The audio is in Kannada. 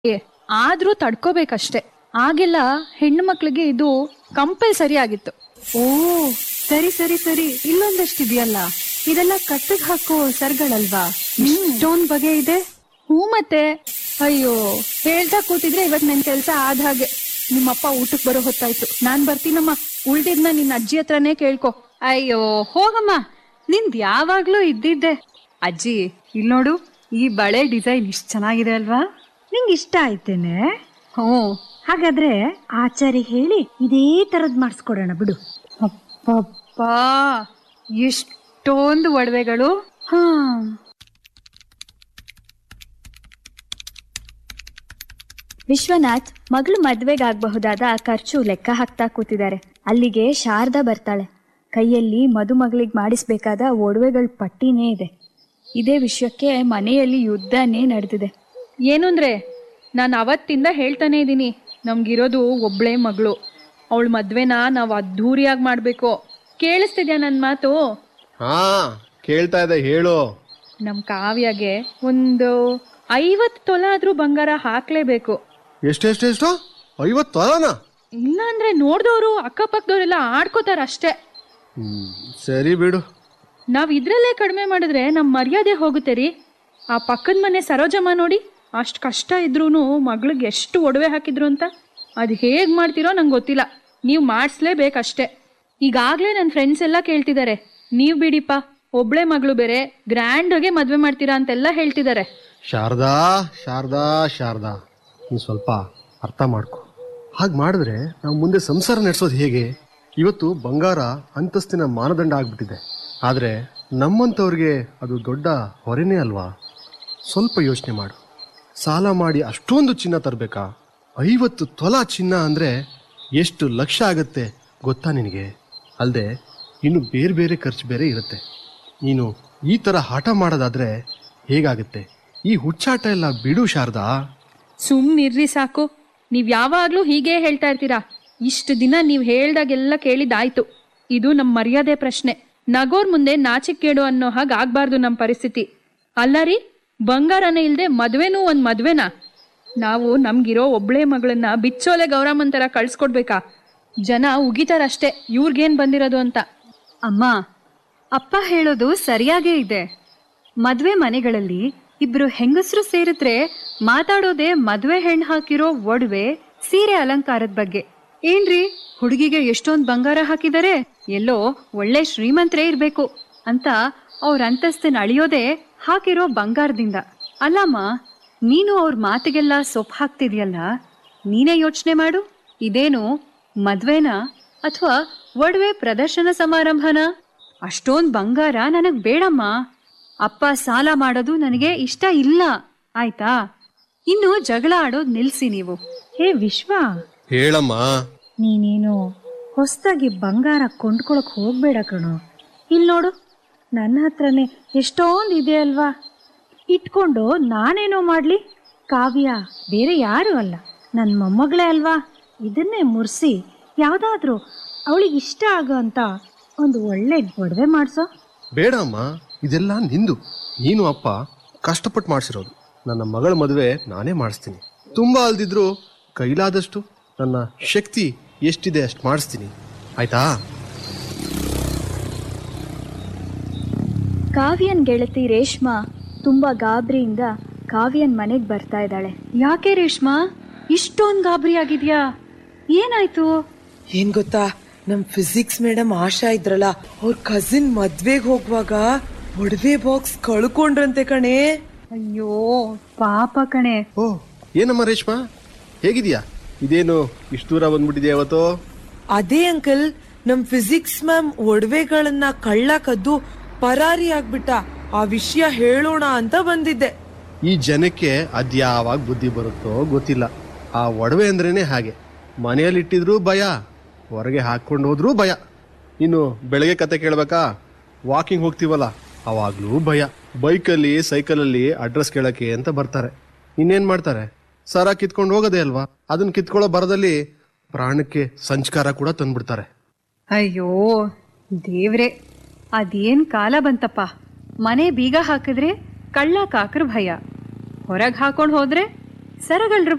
ಏ, ಆದ್ರೂ ತಡ್ಕೋಬೇಕಷ್ಟೆ ಆಗೆಲ್ಲ ಹೆಣ್ಣು ಮಕ್ಳಿಗೆ ಇದು ಕಂಪಲ್ಸರಿ ಆಗಿತ್ತು ಓ ಸರಿ ಸರಿ ಸರಿ ಇಲ್ಲೊಂದಷ್ಟಿದೆಯಲ್ಲ ಇದೆಲ್ಲ ಕಟ್ಟಿಗೆ ಹಾಕೋ ಸರ್ಗಳಲ್ವಾ ಇಷ್ಟೊಂದ್ ಬಗೆ ಇದೆ ಹ್ಞೂ ಮತ್ತೆ ಅಯ್ಯೋ ಹೇಳ್ತಾ ಕೂತಿದ್ರೆ ಇವತ್ ನನ್ ಕೆಲ್ಸ ಆದ ಹಾಗೆ ನಿಮ್ಮಪ್ಪ ಊಟಕ್ ಬರೋ ಹೊತ್ತಾಯ್ತು ನಾನ್ ಬರ್ತೀನಮ್ಮ ಉಳ್ದಿದ್ನ ನಿನ್ನ ಅಜ್ಜಿ ಹತ್ರನೇ ಕೇಳ್ಕೊ ಅಯ್ಯೋ ಹೋಗಮ್ಮ ನಿಂದ್ ಯಾವಾಗ್ಲೂ ಇದ್ದಿದ್ದೆ ಅಜ್ಜಿ ಇಲ್ ನೋಡು ಈ ಬಳೆ ಡಿಸೈನ್ ಇಷ್ಟ ಚೆನ್ನಾಗಿದೆ ಅಲ್ವಾ ನಿಂಗೆ ಇಷ್ಟ ಆಯ್ತೇನೆ ಹ್ಞೂ ಹಾಗಾದ್ರೆ ಆಚಾರಿ ಹೇಳಿ ಇದೇ ತರದ್ ಮಾಡಿಸ್ಕೊಡೋಣ ಬಿಡು ಅಪ್ಪಾ ಎಷ್ಟೊಂದು ಒಡವೆಗಳು ಹಾ ವಿಶ್ವನಾಥ್ ಮಗಳು ಮದ್ವೆಗಾಗಬಹುದಾದ ಖರ್ಚು ಲೆಕ್ಕ ಹಾಕ್ತಾ ಕೂತಿದ್ದಾರೆ ಅಲ್ಲಿಗೆ ಶಾರದಾ ಬರ್ತಾಳೆ ಕೈಯಲ್ಲಿ ಮದುಮಗಳಿಗೆ ಮಾಡಿಸ್ಬೇಕಾದ ಒಡವೆಗಳ ಪಟ್ಟಿನೇ ಇದೆ ಇದೇ ವಿಷಯಕ್ಕೆ ಮನೆಯಲ್ಲಿ ಯುದ್ಧನೇ ನಡೆದಿದೆ ಏನು ಅಂದ್ರೆ ನಾನು ಅವತ್ತಿಂದ ಹೇಳ್ತಾನೆ ಇದ್ದೀನಿ ನಮ್ಗಿರೋದು ಒಬ್ಳೇ ಮಗಳು ಅವಳ ಮದ್ವೆನ ನಾವು ಅದ್ಧೂರಿಯಾಗಿ ಮಾಡ್ಬೇಕು ಕೇಳಿಸ್ತಿದ್ಯಾ ನನ್ನ ಮಾತು ಹಾ ಕೇಳ್ತಾ ಇದೆ ಹೇಳು ನಮ್ಮ ಕಾವ್ಯಗೆ ಒಂದು ಐವತ್ತು ತೊಲ ಆದ್ರೂ ಬಂಗಾರ ಹಾಕ್ಲೇಬೇಕು ಎಷ್ಟೆಷ್ಟೆಷ್ಟು ಐವತ್ತು ತೊಲನ ಇಲ್ಲ ಅಂದ್ರೆ ನೋಡ್ದವ್ರು ಅಕ್ಕಪಕ್ಕದವ್ರೆಲ್ಲ ಆಡ್ಕೋತಾರ ಅಷ್ಟೇ ಹ್ಮ್ ಸರಿ ಬಿಡು ನಾವ್ ಇದ್ರಲ್ಲೇ ಕಡಿಮೆ ಮಾಡಿದ್ರೆ ನಮ್ ಮರ್ಯಾದೆ ಹೋಗುತ್ತೆ ರೀ ಆ ಪಕ್ಕದ ಮನೆ ಸರೋಜಮ್ಮ ನೋಡಿ ಅಷ್ಟ್ ಕಷ್ಟ ಇದ್ರೂನು ಮಗಳಿಗೆ ಎಷ್ಟು ಒಡವೆ ಹಾಕಿದ್ರು ಅಂತ ಅದ್ ಹೇಗ್ ಮಾಡ್ತಿರೋ ನಂಗೆ ಗೊತ್ತಿಲ್ಲ ನೀವು ಮಾಡಿಸ್ಲೇಬೇಕಷ್ಟೇ ಈಗಾಗ್ಲೇ ನನ್ನ ಫ್ರೆಂಡ್ಸ್ ಎಲ್ಲ ಕೇಳ್ತಿದ್ದಾರೆ ನೀವ್ ಬಿಡಿಪ್ಪ ಒಬ್ಳೆ ಮಗಳು ಬೇರೆ ಗ್ರ್ಯಾಂಡಾಗೆ ಮದ್ವೆ ಮಾಡ್ತೀರಾ ಅಂತೆಲ್ಲ ಹೇಳ್ತಿದ್ದಾರೆ ಶಾರದಾ ಶಾರದಾ ಶಾರದಾ ನೀನು ಸ್ವಲ್ಪ ಅರ್ಥ ಮಾಡ್ಕೊ ಹಾಗೆ ಮಾಡಿದ್ರೆ ನಾವು ಮುಂದೆ ಸಂಸಾರ ನಡೆಸೋದು ಹೇಗೆ ಇವತ್ತು ಬಂಗಾರ ಅಂತಸ್ತಿನ ಮಾನದಂಡ ಆಗ್ಬಿಟ್ಟಿದೆ ಆದರೆ ನಮ್ಮಂಥವ್ರಿಗೆ ಅದು ದೊಡ್ಡ ಹೊರೆನೇ ಅಲ್ವಾ ಸ್ವಲ್ಪ ಯೋಚನೆ ಮಾಡು ಸಾಲ ಮಾಡಿ ಅಷ್ಟೊಂದು ಚಿನ್ನ ತರಬೇಕಾ ಐವತ್ತು ತೊಲ ಚಿನ್ನ ಅಂದರೆ ಎಷ್ಟು ಲಕ್ಷ ಆಗುತ್ತೆ ಗೊತ್ತಾ ನಿನಗೆ ಅಲ್ಲದೆ ಇನ್ನು ಬೇರೆ ಬೇರೆ ಖರ್ಚು ಬೇರೆ ಇರುತ್ತೆ ನೀನು ಈ ಥರ ಹಠ ಮಾಡೋದಾದ್ರೆ ಹೇಗಾಗುತ್ತೆ ಈ ಹುಚ್ಚಾಟ ಎಲ್ಲ ಬಿಡು ಶಾರದಾ ಸುಮ್ನಿರ್ರಿ ಸಾಕು ನೀವ್ ಯಾವಾಗ್ಲೂ ಹೀಗೆ ಹೇಳ್ತಾ ಇರ್ತೀರಾ ಇಷ್ಟು ದಿನ ನೀವ್ ಹೇಳ್ದಾಗೆಲ್ಲ ಕೇಳಿದಾಯ್ತು ಇದು ನಮ್ ಮರ್ಯಾದೆ ಪ್ರಶ್ನೆ ನಗೋರ್ ಮುಂದೆ ನಾಚಿಕೇಡು ಅನ್ನೋ ಹಾಗೆ ಆಗ್ಬಾರ್ದು ನಮ್ ಪರಿಸ್ಥಿತಿ ಅಲ್ಲ ರೀ ಬಂಗಾರನೇ ಇಲ್ದೆ ಮದ್ವೆನೂ ಒಂದ್ ಮದ್ವೆನಾ ನಾವು ನಮ್ಗಿರೋ ಒಬ್ಳೇ ಮಗಳನ್ನ ಬಿಚ್ಚೋಲೆ ಗೌರಮ್ಮನ್ ತರ ಕಳ್ಸ್ಕೊಡ್ಬೇಕಾ ಜನ ಉಗಿತಾರಷ್ಟೇ ಇವ್ರಿಗೇನ್ ಬಂದಿರೋದು ಅಂತ ಅಮ್ಮ ಅಪ್ಪ ಹೇಳೋದು ಸರಿಯಾಗೇ ಇದೆ ಮದ್ವೆ ಮನೆಗಳಲ್ಲಿ ಇಬ್ರು ಹೆಂಗಸರು ಸೇರಿದ್ರೆ ಮಾತಾಡೋದೇ ಮದ್ವೆ ಹೆಣ್ಣು ಹಾಕಿರೋ ಒಡವೆ ಸೀರೆ ಅಲಂಕಾರದ ಬಗ್ಗೆ ಏನ್ರಿ ಹುಡುಗಿಗೆ ಎಷ್ಟೊಂದ್ ಬಂಗಾರ ಹಾಕಿದರೆ ಎಲ್ಲೋ ಒಳ್ಳೆ ಶ್ರೀಮಂತರೇ ಇರ್ಬೇಕು ಅಂತ ಅವ್ರ ಅಂತಸ್ತನ್ನ ಅಳಿಯೋದೇ ಹಾಕಿರೋ ಬಂಗಾರದಿಂದ ಅಲ್ಲಮ್ಮ ನೀನು ಅವ್ರ ಮಾತಿಗೆಲ್ಲ ಸೊಪ್ಪು ಹಾಕ್ತಿದ್ಯಲ್ಲ ನೀನೇ ಯೋಚನೆ ಮಾಡು ಇದೇನು ಮದ್ವೆನಾ ಅಥವಾ ಒಡವೆ ಪ್ರದರ್ಶನ ಸಮಾರಂಭನ ಅಷ್ಟೊಂದ್ ಬಂಗಾರ ನನಗ್ ಬೇಡಮ್ಮ ಅಪ್ಪ ಸಾಲ ಮಾಡೋದು ನನಗೆ ಇಷ್ಟ ಇಲ್ಲ ಆಯ್ತಾ ಇನ್ನು ಜಗಳ ಆಡೋದ್ ನಿಲ್ಸಿ ನೀವು ಹೇ ವಿಶ್ವ ಹೇಳಮ್ಮ ನೀನೇನು ಹೊಸ್ದಾಗಿ ಬಂಗಾರ ಕೊಂಡ್ಕೊಳಕ್ ಹೋಗ್ಬೇಡ ಕಣೋ ಇಲ್ಲಿ ನೋಡು ನನ್ನ ಹತ್ರನೇ ಎಷ್ಟೊಂದು ಇದೆ ಅಲ್ವಾ ಇಟ್ಕೊಂಡು ನಾನೇನೋ ಮಾಡ್ಲಿ ಕಾವ್ಯ ಬೇರೆ ಯಾರು ಅಲ್ಲ ನನ್ನ ಮೊಮ್ಮಗಳೇ ಅಲ್ವಾ ಇದನ್ನೇ ಮುರ್ಸಿ ಯಾವ್ದಾದ್ರೂ ಅವಳಿಗೆ ಇಷ್ಟ ಆಗೋ ಅಂತ ಒಂದು ಒಳ್ಳೆ ಒಡವೆ ಮಾಡ್ಸೋ ಬೇಡ ಅಮ್ಮ ಇದೆಲ್ಲ ನಿಂದು ನೀನು ಅಪ್ಪ ಕಷ್ಟಪಟ್ಟು ಮಾಡಿಸಿರೋದು ನನ್ನ ಮಗಳ ಮದುವೆ ನಾನೇ ಮಾಡಿಸ್ತೀನಿ ತುಂಬ ಅಲ್ದಿದ್ರು ಕೈಲಾದಷ್ಟು ನನ್ನ ಶಕ್ತಿ ಎಷ್ಟಿದೆ ಅಷ್ಟು ಮಾಡಿಸ್ತೀನಿ ಆಯ್ತಾ ಕಾವ್ಯನ್ ಗೆಳತಿ ರೇಷ್ಮಾ ತುಂಬಾ ಗಾಬರಿಯಿಂದ ಕಾವ್ಯನ್ ಮನೆಗ್ ಬರ್ತಾ ಇದ್ದಾಳೆ ಯಾಕೆ ರೇಷ್ಮಾ ಇಷ್ಟೊಂದ್ ಗಾಬರಿ ಆಗಿದ್ಯಾ ಏನಾಯ್ತು ಏನ್ ಗೊತ್ತಾ ನಮ್ ಫಿಸಿಕ್ಸ್ ಮೇಡಮ್ ಆಶಾ ಇದ್ರಲ್ಲ ಅವ್ರ ಕಸಿನ್ ಮದ್ವೆಗ್ ಹೋಗುವಾಗ ಒಡವೆ ಬಾಕ್ಸ್ ಕಳ್ಕೊಂಡ್ರಂತೆ ಕಣೆ ಅಯ್ಯೋ ಪಾಪ ಕಣೆ ಓ ಏನಮ್ಮ ರೇಷ್ಮಾ ಹೇಗಿದೆಯಾ ಇದೇನು ಇಷ್ಟು ದೂರ ಬಂದ್ಬಿಟ್ಟಿದೆಯಾ ಅವತ್ತು ಅದೇ ಅಂಕಲ್ ನಮ್ ಫಿಸಿಕ್ಸ್ ಮ್ಯಾಮ್ ಒಡವೆಗಳನ್ನ ಕಳ್ಳ ಕದ್ದು ಪರಾರಿ ಆಗ್ಬಿಟ್ಟ ಆ ವಿಷಯ ಹೇಳೋಣ ಅಂತ ಬಂದಿದ್ದೆ ಈ ಜನಕ್ಕೆ ಅದ್ಯಾವಾಗ ಬುದ್ಧಿ ಬರುತ್ತೋ ಗೊತ್ತಿಲ್ಲ ಆ ಒಡವೆ ಅಂದ್ರೇನೆ ಹಾಗೆ ಮನೆಯಲ್ಲಿಟ್ಟಿದ್ರೂ ಭಯ ಹೊರಗೆ ಹಾಕ್ಕೊಂಡು ಹೋದ್ರೂ ಭಯ ಇನ್ನು ಬೆಳಗ್ಗೆ ಕತೆ ಕೇಳ್ಬೇಕಾ ವಾಕಿಂಗ್ ಹೋಗ್ತೀವಲ್ಲ ಅವಾಗ್ಲೂ ಭಯ ಬೈಕಲ್ಲಿ ಸೈಕಲಲ್ಲಿ ಅಡ್ರೆಸ್ ಕೇಳಕ್ಕೆ ಅಂತ ಬರ್ತಾರೆ ಇನ್ನೇನ್ ಮಾಡ್ತಾರೆ ಸರ ಕಿತ್ಕೊಂಡು ಹೋಗೋದೇ ಅಲ್ವಾ ಅದನ್ನ ಕಿತ್ಕೊಳ್ಳೋ ಬರದಲ್ಲಿ ಪ್ರಾಣಕ್ಕೆ ಸಂಸ್ಕಾರ ಕೂಡ ತಂದ್ಬಿಡ್ತಾರೆ ಅಯ್ಯೋ ದೇವ್ರೆ ಅದೇನ್ ಕಾಲ ಬಂತಪ್ಪ ಮನೆ ಬೀಗ ಹಾಕಿದ್ರೆ ಕಳ್ಳ ಕಾಕ್ರ ಭಯ ಹೊರಗ್ ಹಾಕೊಂಡ್ ಹೋದ್ರೆ ಸರಗಳ್ರ